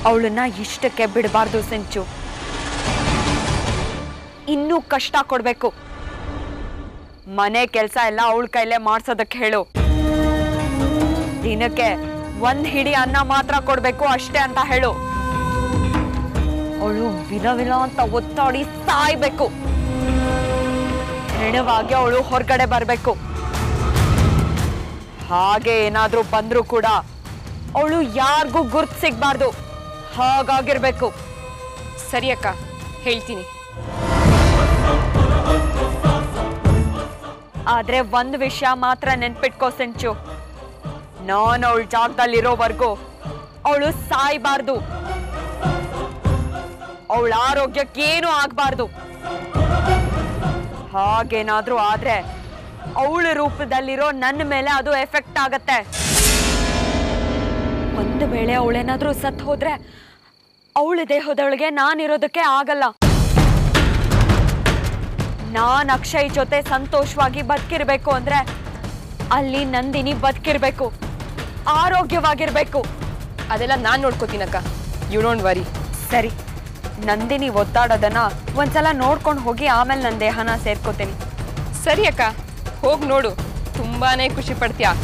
ಅವಳನ್ನ ಇಷ್ಟಕ್ಕೆ ಬಿಡಬಾರ್ದು ಸಿಂಚು ಇನ್ನೂ ಕಷ್ಟ ಕೊಡ್ಬೇಕು ಮನೆ ಕೆಲಸ ಎಲ್ಲ ಅವಳ ಕೈಲೇ ಮಾಡ್ಸೋದಕ್ಕೆ ಹೇಳು ದಿನಕ್ಕೆ ಒಂದ್ ಹಿಡಿ ಅನ್ನ ಮಾತ್ರ ಕೊಡ್ಬೇಕು ಅಷ್ಟೇ ಅಂತ ಹೇಳು ಅವಳು ವಿಲ ವಿಲ ಅಂತ ಒತ್ತಾಡಿ ಸಾಯ್ಬೇಕು ಹೆಣವಾಗಿ ಅವಳು ಹೊರಗಡೆ ಬರಬೇಕು ಹಾಗೆ ಏನಾದ್ರೂ ಬಂದ್ರೂ ಕೂಡ ಅವಳು ಯಾರಿಗೂ ಗುರ್ತು ಸಿಗ್ಬಾರ್ದು ಹಾಗಾಗಿರ್ಬೇಕು ಸರಿ ಅಕ್ಕ ಹೇಳ್ತೀನಿ ಆದ್ರೆ ಒಂದ್ ವಿಷಯ ಮಾತ್ರ ನೆನ್ಪಿಟ್ಕೋ ಸಿಂಚು ನಾನು ಅವಳ ಜಾಗದಲ್ಲಿರೋವರೆಗೂ ಅವಳು ಸಾಯ್ಬಾರ್ದು ಅವಳ ಆರೋಗ್ಯಕ್ಕೇನು ಆಗ್ಬಾರ್ದು ಹಾಗೇನಾದ್ರೂ ಆದ್ರೆ ಅವಳ ರೂಪದಲ್ಲಿರೋ ನನ್ನ ಮೇಲೆ ಅದು ಎಫೆಕ್ಟ್ ಆಗತ್ತೆ ಒಂದು ವೇಳೆ ಅವಳೇನಾದ್ರೂ ಸತ್ ಹೋದ್ರೆ ಅವಳ ದೇಹದೊಳಗೆ ನಾನಿರೋದಕ್ಕೆ ಆಗಲ್ಲ ನಾನ್ ಅಕ್ಷಯ್ ಜೊತೆ ಸಂತೋಷವಾಗಿ ಬದುಕಿರ್ಬೇಕು ಅಂದ್ರೆ ಅಲ್ಲಿ ನಂದಿನಿ ಬದುಕಿರ್ಬೇಕು ಆರೋಗ್ಯವಾಗಿರ್ಬೇಕು ಅದೆಲ್ಲ ನಾನು ನೋಡ್ಕೋತೀನಕ್ಕ ಯು ಡೋಂಟ್ ವರಿ ಸರಿ ನಂದಿನಿ ಒದ್ದಾಡೋದನ್ನ ಒಂದ್ಸಲ ನೋಡ್ಕೊಂಡು ಹೋಗಿ ಆಮೇಲೆ ನನ್ನ ದೇಹನ ಸೇರ್ಕೋತೀನಿ ಸರಿ ಅಕ್ಕ ಹೋಗಿ ನೋಡು ತುಂಬಾನೇ ಖುಷಿ ಪಡ್ತೀಯಾ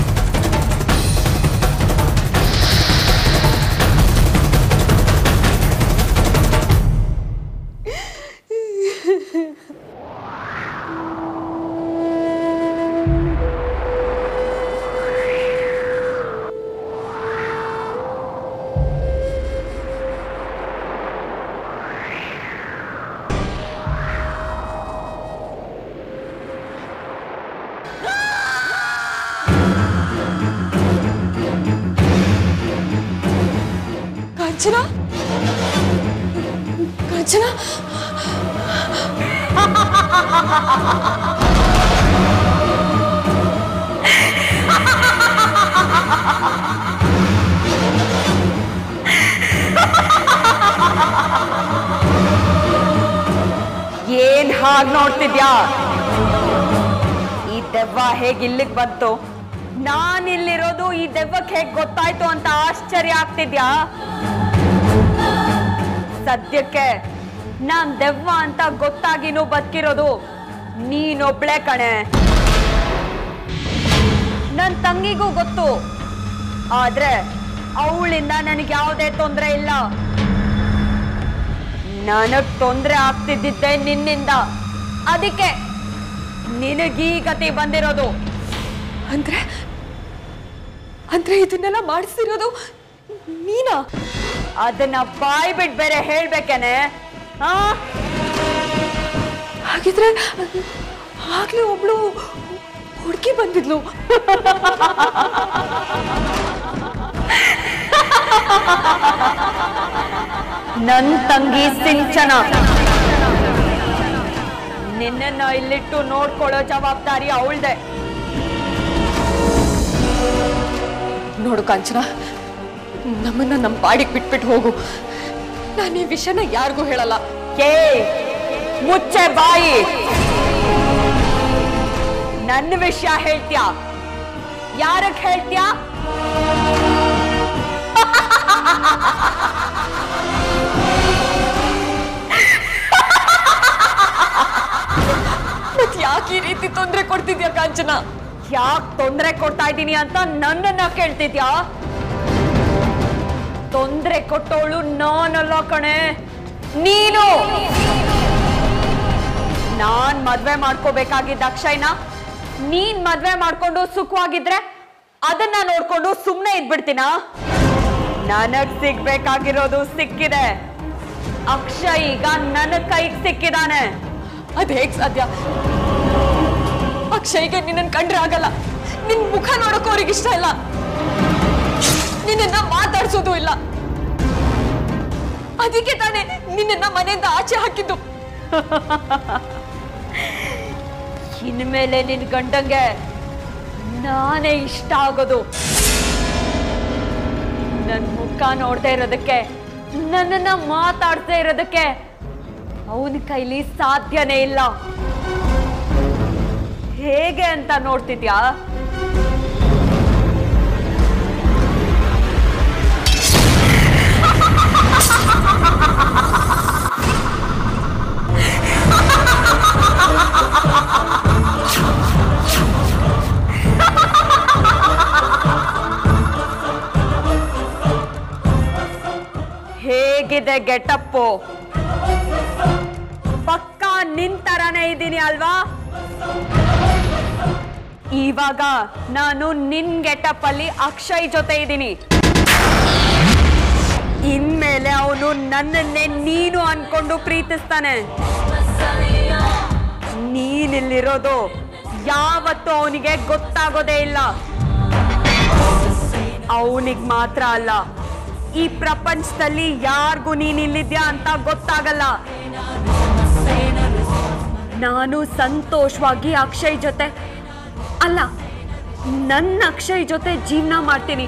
ಕಾಂಚನ ಕಾಂಚನ ಏನ್ ಹಾಗ್ ನೋಡ್ತಿದ್ಯಾ ಈ ದೆವ್ವ ಹೇಗ್ ಇಲ್ಲಿಗ್ ಬಂತು ನಾನ್ ಇಲ್ಲಿರೋದು ಈ ದೆವ್ವಕ್ಕೆ ಹೇಗ್ ಗೊತ್ತಾಯ್ತು ಅಂತ ಆಶ್ಚರ್ಯ ಆಗ್ತಿದ್ಯಾ ಸದ್ಯಕ್ಕೆ ನಾನ್ ದೆವ್ವ ಅಂತ ಗೊತ್ತಾಗಿನೂ ಬದುಕಿರೋದು ನೀನೊಬ್ಳೆ ಕಣೆ ನನ್ ತಂಗಿಗೂ ಗೊತ್ತು ಆದ್ರೆ ಅವಳಿಂದ ನನಗೆ ಯಾವುದೇ ತೊಂದರೆ ಇಲ್ಲ ನನಗ್ ತೊಂದ್ರೆ ಆಗ್ತಿದ್ದಿದ್ದೆ ನಿನ್ನಿಂದ ಅದಕ್ಕೆ ನಿನಗೀ ಗತಿ ಬಂದಿರೋದು ಅಂದ್ರೆ ಅಂದ್ರೆ ಇದನ್ನೆಲ್ಲ ಮಾಡಿಸಿರೋದು ನೀನಾ ಅದನ್ನ ಬಾಯ್ ಬಿಟ್ ಬೇರೆ ಹೇಳ್ಬೇಕೇನೆ ಆ ಹಾಗಿದ್ರೆ ಆಗ್ಲೇ ಒಬ್ಳು ಹುಡುಗಿ ಬಂದಿದ್ಲು ನನ್ ತಂಗಿ ಸಿಂಚನ ನಿನ್ನನ್ನ ಇಲ್ಲಿಟ್ಟು ನೋಡ್ಕೊಳ್ಳೋ ಜವಾಬ್ದಾರಿ ಅವಳ್ದೆ ನೋಡು ಕಾಂಚನ ನಮ್ಮನ್ನ ನಮ್ಮ ಪಾಡಿಗೆ ಬಿಟ್ಬಿಟ್ಟು ಹೋಗು ನಾನು ಈ ವಿಷಯನ ಯಾರಿಗೂ ಹೇಳಲ್ಲ ಕೇ ಮುಚ್ಚೆ ಬಾಯಿ ನನ್ನ ವಿಷಯ ಹೇಳ್ತ್ಯಾ ಯಾರಕ್ ಹೇಳ್ತ್ಯಾ ಮತ್ ಯಾಕೆ ಈ ರೀತಿ ತೊಂದರೆ ಕೊಡ್ತಿದ್ಯಾ ಕಾಂಚನ ಯಾಕೆ ತೊಂದರೆ ಕೊಡ್ತಾ ಇದ್ದೀನಿ ಅಂತ ನನ್ನನ್ನ ಕೇಳ್ತಿದ್ಯಾ ತೊಂದರೆ ಕೊಟ್ಟವಳು ನಾನಲ್ಲ ಕಣೆ ನೀನು ನಾನ್ ಮದ್ವೆ ಮಾಡ್ಕೋಬೇಕಾಗಿದ್ದ ಅಕ್ಷಯ್ನ ನೀನ್ ಮದ್ವೆ ಮಾಡ್ಕೊಂಡು ಸುಖವಾಗಿದ್ರೆ ಅದನ್ನ ನೋಡ್ಕೊಂಡು ಸುಮ್ನೆ ಇದ್ಬಿಡ್ತೀನ ನನಗ್ ಸಿಗ್ಬೇಕಾಗಿರೋದು ಸಿಕ್ಕಿದೆ ಅಕ್ಷಯ್ ಈಗ ನನ್ನ ಕೈಗೆ ಸಿಕ್ಕಿದಾನೆ ಅದ್ ಹೇಗ್ ಸಾಧ್ಯ ಅಕ್ಷಯ್ಗೆ ನಿನ್ನನ್ ಕಂಡ್ರೆ ಆಗಲ್ಲ ನಿನ್ ಮುಖ ನೋಡಕ್ ಅವ್ರಿಗೆ ಇಷ್ಟ ಇಲ್ಲ ನಿನ್ನನ್ನ ಮಾತಾಡ್ಸೋದು ಇಲ್ಲ ಅದಕ್ಕೆ ತಾನೇ ನಿನ್ನನ್ನ ಮನೆಯಿಂದ ಆಚೆ ಹಾಕಿದ್ದು ಇನ್ಮೇಲೆ ನಿನ್ ಗಂಡಂಗೆ ನಾನೇ ಇಷ್ಟ ಆಗೋದು ನನ್ ಮುಖ ನೋಡ್ದೇ ಇರೋದಕ್ಕೆ ನನ್ನನ್ನ ಮಾತಾಡ್ದೇ ಇರೋದಕ್ಕೆ ಅವನ ಕೈಲಿ ಸಾಧ್ಯನೇ ಇಲ್ಲ ಹೇಗೆ ಅಂತ ನೋಡ್ತಿದ್ಯಾ ಇದೆ ಗೆಟಪ್ಪು ಪಕ್ಕಾ ನಿನ್ ತರಾನೇ ಇದ್ದೀನಿ ಅಲ್ವಾ ಇವಾಗ ನಾನು ನಿನ್ ಗೆಟಪ್ ಅಲ್ಲಿ ಅಕ್ಷಯ್ ಜೊತೆ ಇದ್ದೀನಿ ಇನ್ಮೇಲೆ ಅವನು ನನ್ನನ್ನೇ ನೀನು ಅನ್ಕೊಂಡು ಪ್ರೀತಿಸ್ತಾನೆ ನೀನಿಲ್ಲಿರೋದು ಯಾವತ್ತೂ ಅವನಿಗೆ ಗೊತ್ತಾಗೋದೇ ಇಲ್ಲ ಅವನಿಗೆ ಮಾತ್ರ ಅಲ್ಲ ಈ ಪ್ರಪಂಚದಲ್ಲಿ ಯಾರಿಗೂ ನೀನ್ ಇಲ್ಲಿದ್ಯಾ ಅಂತ ಗೊತ್ತಾಗಲ್ಲ ನಾನು ಸಂತೋಷವಾಗಿ ಅಕ್ಷಯ್ ಜೊತೆ ಅಲ್ಲ ನನ್ನ ಅಕ್ಷಯ್ ಜೊತೆ ಜೀವನ ಮಾಡ್ತೀನಿ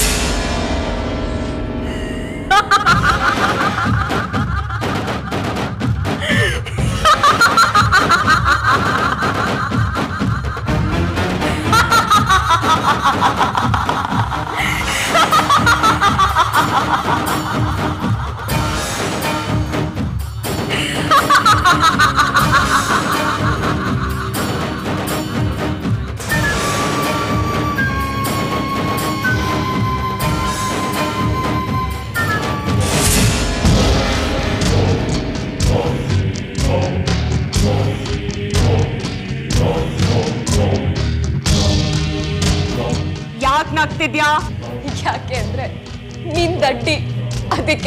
ಯಾಕೆ ನಗ್ತಿದ್ಯಾ ಯಾಕೆ ಅಂದ್ರೆ ನಿನ್ ದಡ್ಡಿ ಅದಕ್ಕೆ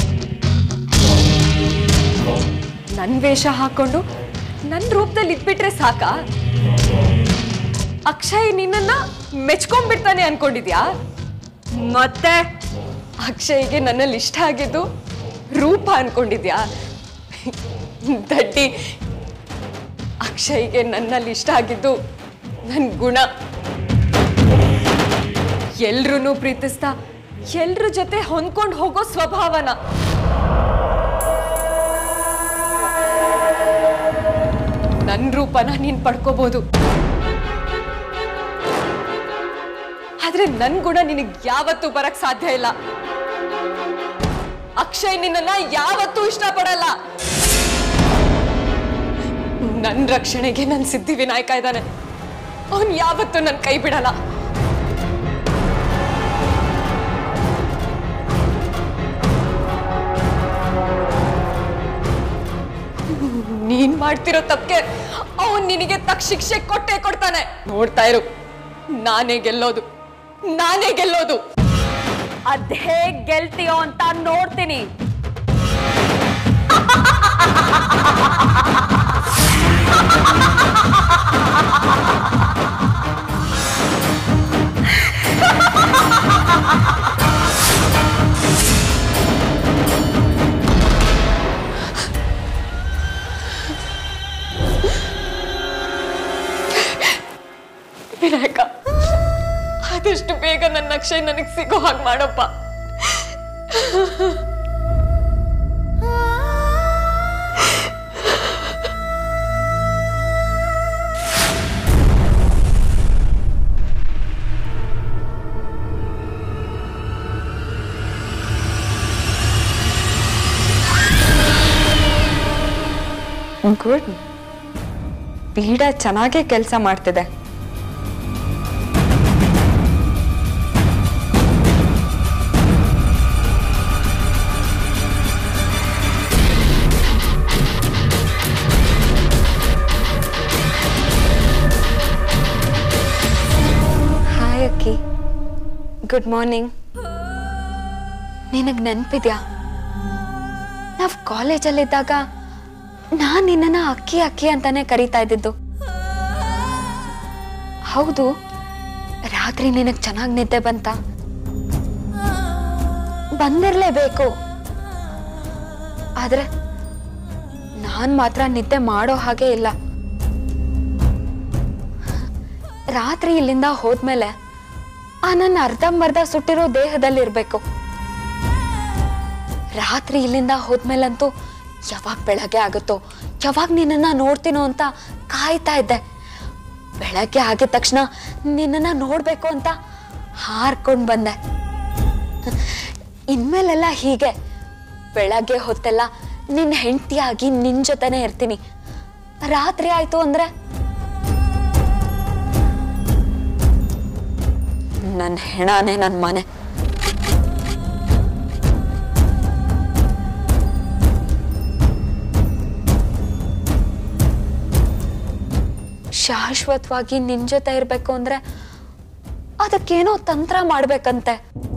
ನನ್ ವೇಷ ಹಾಕೊಂಡು ನನ್ ರೂಪದಲ್ಲಿ ಇದ್ಬಿಟ್ರೆ ಸಾಕ ಅಕ್ಷಯ್ ನಿನ್ನನ್ನ ಮೆಚ್ಕೊಂಡ್ಬಿಡ್ತಾನೆ ಅನ್ಕೊಂಡಿದ್ಯಾ ಮತ್ತೆ ಅಕ್ಷಯ್ಗೆ ನನ್ನಲ್ಲಿ ಇಷ್ಟ ಆಗಿದ್ದು ರೂಪ ಅನ್ಕೊಂಡಿದ್ಯಾ ದಡ್ಡಿ ಅಕ್ಷಯ್ಗೆ ನನ್ನಲ್ಲಿ ಇಷ್ಟ ಆಗಿದ್ದು ನನ್ನ ಗುಣ ಎಲ್ರೂ ಪ್ರೀತಿಸ್ತಾ ಎಲ್ರ ಜೊತೆ ಹೊಂದ್ಕೊಂಡು ಹೋಗೋ ಸ್ವಭಾವನ ನನ್ನ ರೂಪನ ನೀನ್ ಪಡ್ಕೋಬಹುದು ಆದ್ರೆ ನನ್ ಗುಣ ನಿನಗ್ ಯಾವತ್ತೂ ಬರಕ್ ಸಾಧ್ಯ ಇಲ್ಲ ಅಕ್ಷಯ್ ನಿನ್ನನ್ನ ಯಾವತ್ತೂ ಇಷ್ಟಪಡಲ್ಲ ನನ್ ರಕ್ಷಣೆಗೆ ನನ್ ಸಿದ್ಧಿ ವಿನಾಯಕ ಇದ್ದಾನೆ ಅವನ್ ಯಾವತ್ತೂ ನನ್ ಕೈ ಬಿಡಲ್ಲ ನೀನ್ ಮಾಡ್ತಿರೋ ತಪ್ಪಿಗೆ ಅವನ್ ನಿನಗೆ ತಕ್ಕ ಶಿಕ್ಷೆ ಕೊಟ್ಟೆ ಕೊಡ್ತಾನೆ ನೋಡ್ತಾ ಇರು ನಾನೇ ಗೆಲ್ಲೋದು ನಾನೇ ಗೆಲ್ಲೋದು ಅದ್ ಹೇಗ್ ಗೆಲ್ತೀಯೋ ಅಂತ ನೋಡ್ತೀನಿ ವಿನಾಯಕ ಆದಷ್ಟು ಬೇಗ ನನ್ನ ಅಕ್ಷಯ್ ನನಗೆ ಸಿಗೋ ಹಾಗೆ ಮಾಡಪ್ಪ ಗುಡ್ ಬೀಡ ಚೆನ್ನಾಗೇ ಕೆಲಸ ಮಾಡ್ತಿದೆ ಹಾಯ್ ಅಕ್ಕಿ ಗುಡ್ ಮಾರ್ನಿಂಗ್ ನಿನಗೆ ನೆನಪಿದ್ಯಾ ನಾವು ಕಾಲೇಜಲ್ಲಿದ್ದಾಗ ನಾನು ನಿನ್ನನ್ನ ಅಕ್ಕಿ ಅಕ್ಕಿ ಅಂತಾನೆ ಕರೀತಾ ಇದ್ದಿದ್ದು ಹೌದು ರಾತ್ರಿ ನಿನಗೆ ಚೆನ್ನಾಗಿ ನಿದ್ದೆ ಬಂತ ಬಂದಿರಲೇಬೇಕು ಆದ್ರೆ ನಾನು ಮಾತ್ರ ನಿದ್ದೆ ಮಾಡೋ ಹಾಗೆ ಇಲ್ಲ ರಾತ್ರಿ ಇಲ್ಲಿಂದ ಹೋದ್ಮೇಲೆ ಆ ನನ್ನ ಅರ್ಧಂಬರ್ಧ ಸುಟ್ಟಿರೋ ದೇಹದಲ್ಲಿರ್ಬೇಕು ರಾತ್ರಿ ಇಲ್ಲಿಂದ ಹೋದ್ಮೇಲಂತೂ ಯಾವಾಗ ಬೆಳಗ್ಗೆ ಆಗುತ್ತೋ ಯಾವಾಗ ನಿನ್ನನ್ನ ನೋಡ್ತೀನೋ ಅಂತ ಕಾಯ್ತಾ ಇದ್ದೆ ಬೆಳಗ್ಗೆ ಆಗಿದ ತಕ್ಷಣ ನಿನ್ನನ್ನ ನೋಡ್ಬೇಕು ಅಂತ ಹಾರ್ಕೊಂಡು ಬಂದೆ ಇನ್ಮೇಲೆಲ್ಲ ಹೀಗೆ ಬೆಳಗ್ಗೆ ಹೊತ್ತೆಲ್ಲ ನಿನ್ನ ಹೆಂಡತಿಯಾಗಿ ನಿನ್ ಜೊತೆನೆ ಇರ್ತೀನಿ ರಾತ್ರಿ ಆಯ್ತು ಅಂದ್ರೆ ನನ್ನ ಹೆಣನೇ ನನ್ನ ಮನೆ ಶಾಶ್ವತವಾಗಿ ನಿನ್ ಜೊತೆ ಇರಬೇಕು ಅಂದ್ರೆ ಅದಕ್ಕೇನೋ ತಂತ್ರ ಮಾಡ್ಬೇಕಂತೆ